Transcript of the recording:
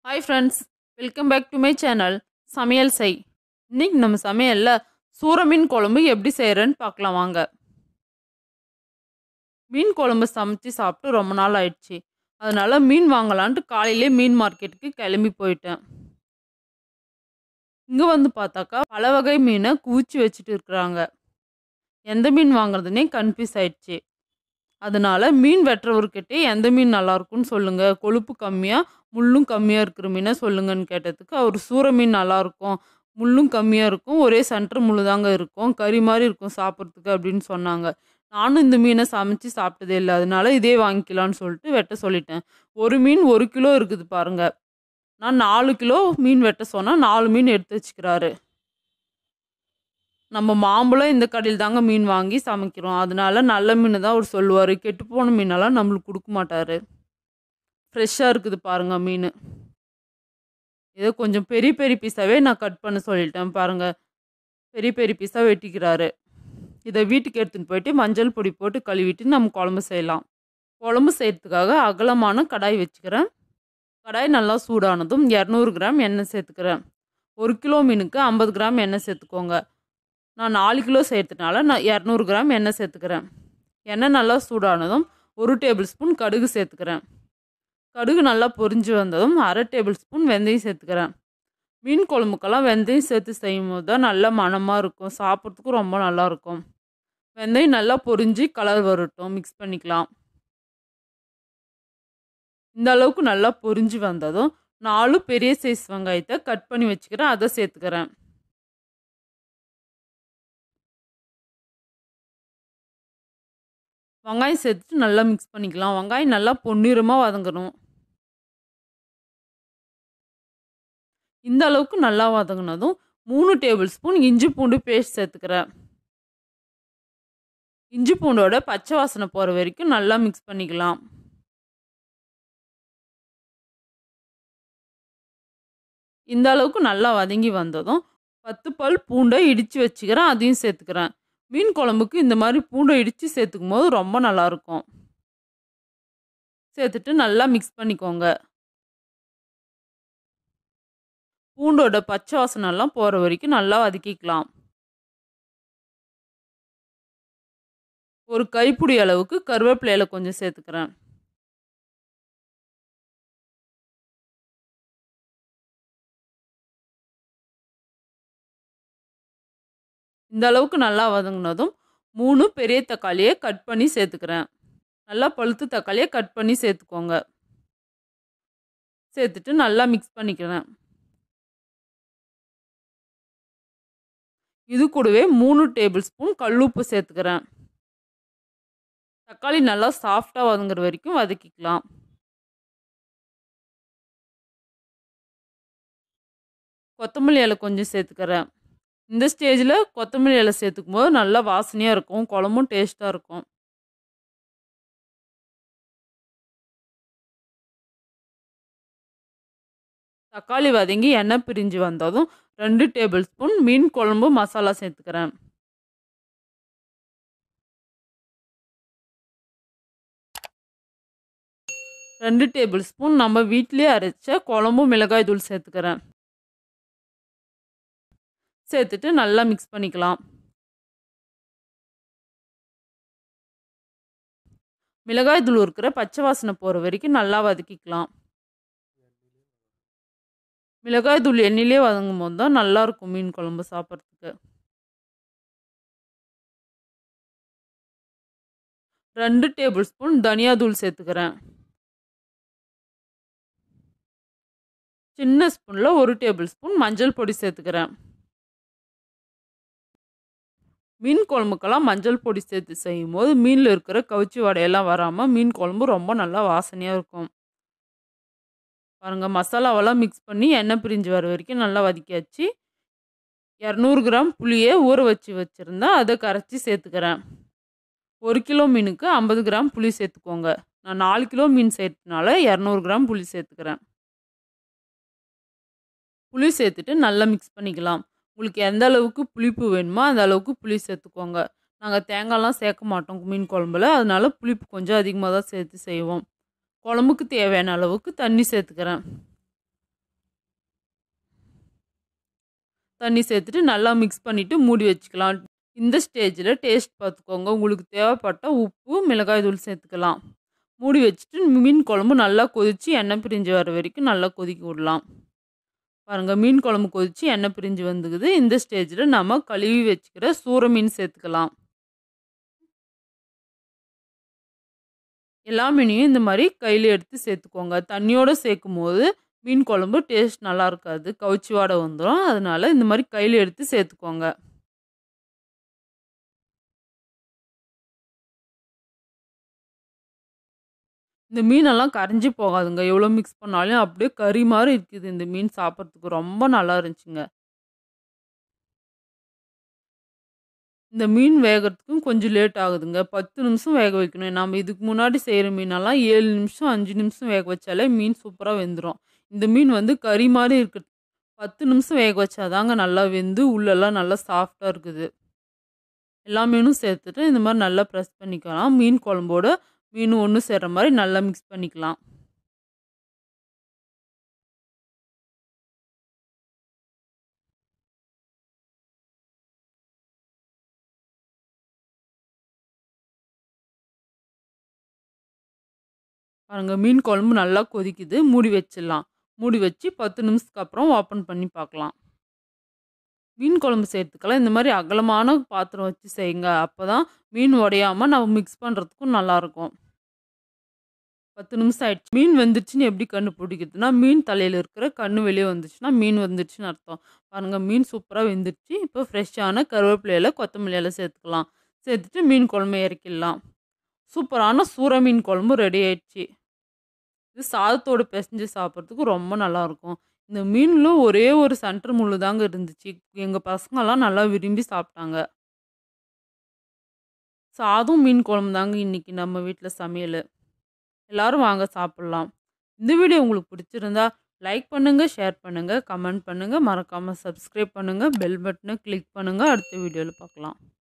hi friends welcome back to my channel சமையல் செய் இன்னைக்கு நம்ம சமையலில் சூர மீன் குழம்பு எப்படி செய்கிறேன்னு பார்க்கலாம் வாங்க மீன் குழம்பு சமைச்சு சாப்பிட்டு ரொம்ப நாள் ஆயிடுச்சு அதனால மீன் வாங்கலான்ட்டு காலையிலே மீன் மார்க்கெட்டுக்கு கிளம்பி போயிட்டேன் இங்கே வந்து பார்த்தாக்கா பல வகை மீனை குவிச்சு வச்சுட்டு இருக்கிறாங்க எந்த மீன் வாங்குறதுனே கன்ஃபியூஸ் ஆயிடுச்சு அதனால மீன் வெட்டுறவர்கிட்டே எந்த மீன் நல்லா இருக்கும்னு சொல்லுங்க கொழுப்பு கம்மியாக முள்ளும் கம்மியாக இருக்கிற மீனை சொல்லுங்கன்னு கேட்டதுக்கு அவர் சூர மீன் நல்லா இருக்கும் முள்ளும் கம்மியாக இருக்கும் ஒரே சென்டர் முள்ளு தாங்க இருக்கும் கறி மாதிரி இருக்கும் சாப்பிட்றதுக்கு அப்படின்னு சொன்னாங்க நானும் இந்த மீனை சமைச்சு சாப்பிட்டதே இல்லை அதனால இதே வாங்கிக்கலான்னு சொல்லிட்டு வெட்ட சொல்லிட்டேன் ஒரு மீன் ஒரு கிலோ இருக்குது பாருங்க நான் நாலு கிலோ மீன் வெட்ட சொன்னால் நாலு மீன் எடுத்து வச்சுக்கிறாரு நம்ம மாம்பழம் இந்த கடையில் தாங்க மீன் வாங்கி சமைக்கிறோம் அதனால நல்ல மீன் தான் அவர் சொல்லுவார் கெட்டுப்போன மீனெல்லாம் நம்மளுக்கு கொடுக்க மாட்டார் ஃப்ரெஷ்ஷாக இருக்குது பாருங்கள் மீன் ஏதோ கொஞ்சம் பெரிய பெரிய பீஸாகவே நான் கட் பண்ண சொல்லிட்டேன் பாருங்கள் பெரிய பெரிய பீஸாக வெட்டிக்கிறாரு இதை வீட்டுக்கு எடுத்துன்னு போயிட்டு மஞ்சள் பொடி போட்டு கழுவிட்டு நம்ம குழம்பு செய்யலாம் குழம்பு செய்கிறதுக்காக அகலமான கடாய் வச்சுக்கிறேன் கடாய் நல்லா சூடானதும் இரநூறு கிராம் எண்ணெய் சேர்த்துக்கிறேன் ஒரு கிலோ மீனுக்கு ஐம்பது கிராம் எண்ணெய் சேர்த்துக்கோங்க நான் நாலு கிலோ செய்கிறதுனால நான் இரநூறு கிராம் எண்ணெய் சேர்த்துக்கிறேன் எண்ணெய் நல்லா சூடானதும் ஒரு டேபிள் ஸ்பூன் கடுகு சேர்த்துக்கிறேன் கடுகு நல்லா பொரிஞ்சு வந்ததும் அரை டேபிள் ஸ்பூன் வெந்தயம் சேர்த்துக்கிறேன் மீன் குழம்புக்கெல்லாம் வெந்தயம் சேர்த்து செய்யும் போது தான் நல்ல மணமாக இருக்கும் சாப்பிட்றதுக்கும் ரொம்ப நல்லாயிருக்கும் வெந்தயம் நல்லா பொரிஞ்சு கலர் வரட்டும் மிக்ஸ் பண்ணிக்கலாம் இந்த அளவுக்கு நல்லா பொரிஞ்சு வந்ததும் நாலு பெரிய சைஸ் வெங்காயத்தை கட் பண்ணி வச்சுக்கிறேன் அதை சேர்த்துக்கிறேன் வெங்காயம் சேர்த்துட்டு நல்லா மிக்ஸ் பண்ணிக்கலாம் வெங்காயம் நல்லா பொன்னிறமாக வதங்கணும் இந்த அளவுக்கு நல்லா வதங்கினதும் மூணு டேபிள் ஸ்பூன் இஞ்சி பூண்டு பேஸ்ட் சேர்த்துக்கிறேன் இஞ்சி பூண்டோட பச்சை வாசனை போகிற வரைக்கும் நல்லா மிக்ஸ் பண்ணிக்கலாம் இந்த அளவுக்கு நல்லா வதங்கி வந்ததும் பத்து பல் பூண்டை இடித்து வச்சுக்கிறேன் அதையும் சேர்த்துக்கிறேன் மீன் குழம்புக்கு இந்த மாதிரி பூண்டை இடித்து சேர்த்துக்கும் போது ரொம்ப நல்லாயிருக்கும் சேர்த்துட்டு நல்லா மிக்ஸ் பண்ணிக்கோங்க பூண்டோட பச்சை வாசனைலாம் போகிற வரைக்கும் நல்லா வதக்கிக்கலாம் ஒரு கைப்பிடி அளவுக்கு கருவேப்பிலையில் கொஞ்சம் சேர்த்துக்கிறேன் இந்த அளவுக்கு நல்லா வதங்கினதும் மூணு பெரிய தக்காளியை கட் பண்ணி சேர்த்துக்கிறேன் நல்லா பழுத்து தக்காளியை கட் பண்ணி சேர்த்துக்கோங்க சேர்த்துட்டு நல்லா மிக்ஸ் பண்ணிக்கிறேன் இது கூடவே மூணு டேபிள் ஸ்பூன் கல்லுப்பு சேர்த்துக்கிறேன் தக்காளி நல்லா சாஃப்டாக வதங்குற வரைக்கும் வதக்கிக்கலாம் கொத்தமல்லி இலை கொஞ்சம் சேர்த்துக்கிறேன் இந்த ஸ்டேஜில் கொத்தமல்லி இலை சேர்த்துக்கும் போது நல்லா வாசனையாக இருக்கும் குழம்பும் டேஸ்ட்டாக இருக்கும் தக்காளி வதங்கி எண்ணெய் பிரிஞ்சு வந்ததும் ரெண்டு டேபிள் ஸ்பூன் மீன் குழம்பு மசாலா சேர்த்துக்கிறேன் ரெண்டு டேபிள் ஸ்பூன் நம்ம வீட்டிலே அரைச்ச குழம்பு மிளகாய் தூள் சேர்த்துக்கிறேன் சேர்த்துட்டு நல்லா மிக்ஸ் பண்ணிக்கலாம் மிளகாய் தூள் இருக்கிற பச்சை வாசனை போகிற வரைக்கும் நல்லா வதக்கிக்கலாம் மிளகாய் தூள் எண்ணெயிலே வதங்கும் போது தான் நல்லாயிருக்கும் மீன் குழம்பு சாப்பிட்றதுக்கு ரெண்டு டேபிள் ஸ்பூன் தனியா தூள் சேர்த்துக்கிறேன் சின்ன ஸ்பூனில் ஒரு டேபிள் ஸ்பூன் மஞ்சள் பொடி சேர்த்துக்கிறேன் மீன் குழம்புக்கெல்லாம் மஞ்சள் பொடி சேர்த்து செய்யும் போது மீனில் இருக்கிற கவுச்சி வடையெல்லாம் வராமல் மீன் குழம்பு ரொம்ப நல்லா வாசனையாக இருக்கும் பாருங்கள் மசாலாவெல்லாம் மிக்ஸ் பண்ணி எண்ணெய் பிரிஞ்சு வர வரைக்கும் நல்லா வதக்கியாச்சு இரநூறு கிராம் புளியை ஊற வச்சு வச்சுருந்தேன் அதை கரைச்சி சேர்த்துக்கிறேன் ஒரு கிலோ மீனுக்கு ஐம்பது கிராம் புளி சேர்த்துக்கோங்க நான் நாலு கிலோ மீன் சேர்த்தனால இரநூறு கிராம் புளி சேர்த்துக்கிறேன் புளி சேர்த்துட்டு நல்லா மிக்ஸ் பண்ணிக்கலாம் உங்களுக்கு எந்த அளவுக்கு புளிப்பு வேணுமோ அந்த அளவுக்கு புளி சேர்த்துக்கோங்க நாங்கள் தேங்காய்லாம் சேர்க்க மாட்டோம் மீன் குழம்புல அதனால புளிப்பு கொஞ்சம் அதிகமாக தான் சேர்த்து செய்வோம் குழம்புக்கு தேவையான அளவுக்கு தண்ணி சேர்த்துக்கிறேன் தண்ணி சேர்த்துட்டு நல்லா மிக்ஸ் பண்ணிவிட்டு மூடி வச்சுக்கலாம் இந்த ஸ்டேஜில் டேஸ்ட் பார்த்துக்கோங்க உங்களுக்கு தேவைப்பட்ட உப்பு மிளகாய் தூள் சேர்த்துக்கலாம் மூடி வச்சுட்டு மீன் குழம்பு நல்லா கொதித்து எண்ணெய் பிரிஞ்சு வர வரைக்கும் நல்லா கொதிக்க விடலாம் பாருங்கள் மீன் குழம்பு கொதித்து எண்ணெய் பிரிஞ்சு வந்துக்குது இந்த ஸ்டேஜில் நம்ம கழுவி வச்சுக்கிற சூற மீன் சேர்த்துக்கலாம் எல்லா மீனையும் இந்த மாதிரி கையில் எடுத்து சேர்த்துக்கோங்க தண்ணியோடு சேர்க்கும் போது மீன் குழம்பு டேஸ்ட் நல்லா இருக்காது கவுச்சி வாடை வந்துடும் அதனால இந்த மாதிரி கையில் எடுத்து சேர்த்துக்கோங்க இந்த மீனெல்லாம் கரைஞ்சி போகாதுங்க எவ்வளோ மிக்ஸ் பண்ணாலும் அப்படியே கறி மாதிரி இருக்குது இந்த மீன் சாப்பிட்றதுக்கு ரொம்ப நல்லா இருந்துச்சுங்க இந்த மீன் வேகிறதுக்கும் கொஞ்சம் லேட் ஆகுதுங்க பத்து நிமிஷம் வேக வைக்கணும் நம்ம இதுக்கு முன்னாடி செய்கிற மீனெல்லாம் ஏழு நிமிஷம் அஞ்சு நிமிஷம் வேக வச்சாலே மீன் சூப்பராக வெந்துடும் இந்த மீன் வந்து கறி மாதிரி இருக்குது பத்து நிமிஷம் வேக வச்சாதாங்க நல்லா வெந்து உள்ளெல்லாம் நல்லா சாஃப்டாக இருக்குது எல்லா மீனும் சேர்த்துட்டு இந்த மாதிரி நல்லா ப்ரெஸ் பண்ணிக்கலாம் மீன் குழம்போட மீன் ஒன்று சேர்கிற மாதிரி நல்லா மிக்ஸ் பண்ணிக்கலாம் பாருங்கள் மீன் குழம்பு நல்லா கொதிக்குது மூடி வச்சிடலாம் மூடி வச்சு பத்து நிமிஷத்துக்கு அப்புறம் ஓப்பன் பண்ணி பார்க்கலாம் மீன் குழம்பு செய்கிறதுக்கெல்லாம் இந்த மாதிரி அகலமான பாத்திரம் வச்சு செய்யுங்க அப்போ தான் மீன் உடையாமல் நம்ம மிக்ஸ் பண்ணுறதுக்கும் நல்லாயிருக்கும் பத்து நிமிஷம் ஆயிடுச்சு மீன் வெந்துருச்சுன்னு எப்படி கண்டுபிடிக்கிறதுனா மீன் தலையில் இருக்கிற கண்ணு வெளியே வந்துச்சுன்னா மீன் வந்துருச்சுன்னு அர்த்தம் பாருங்கள் மீன் சூப்பராக வெந்துருச்சு இப்போ ஃப்ரெஷ்ஷான கருவேப்பிலையில கொத்தமல்லியில சேர்த்துக்கலாம் சேர்த்துட்டு மீன் குழம்பு இறக்கிடலாம் சூப்பரான சூற மீன் குழம்பு ரெடி ஆயிடுச்சு இது சாதத்தோடு பிசைஞ்சு சாப்பிட்றதுக்கு ரொம்ப நல்லாயிருக்கும் இந்த மீனில் ஒரே ஒரு சென்டர் முள்ளு தாங்க இருந்துச்சு எங்கள் பசங்கள்லாம் நல்லா விரும்பி சாப்பிட்டாங்க சாதம் மீன் குழம்பு தாங்க இன்றைக்கி நம்ம வீட்டில் சமையல் எல்லோரும் வாங்க சாப்பிட்லாம் இந்த வீடியோ உங்களுக்கு பிடிச்சிருந்தா லைக் பண்ணுங்கள் ஷேர் பண்ணுங்கள் கமெண்ட் பண்ணுங்கள் மறக்காமல் சப்ஸ்கிரைப் பண்ணுங்கள் பெல் பட்டனை கிளிக் பண்ணுங்கள் அடுத்த வீடியோவில் பார்க்கலாம்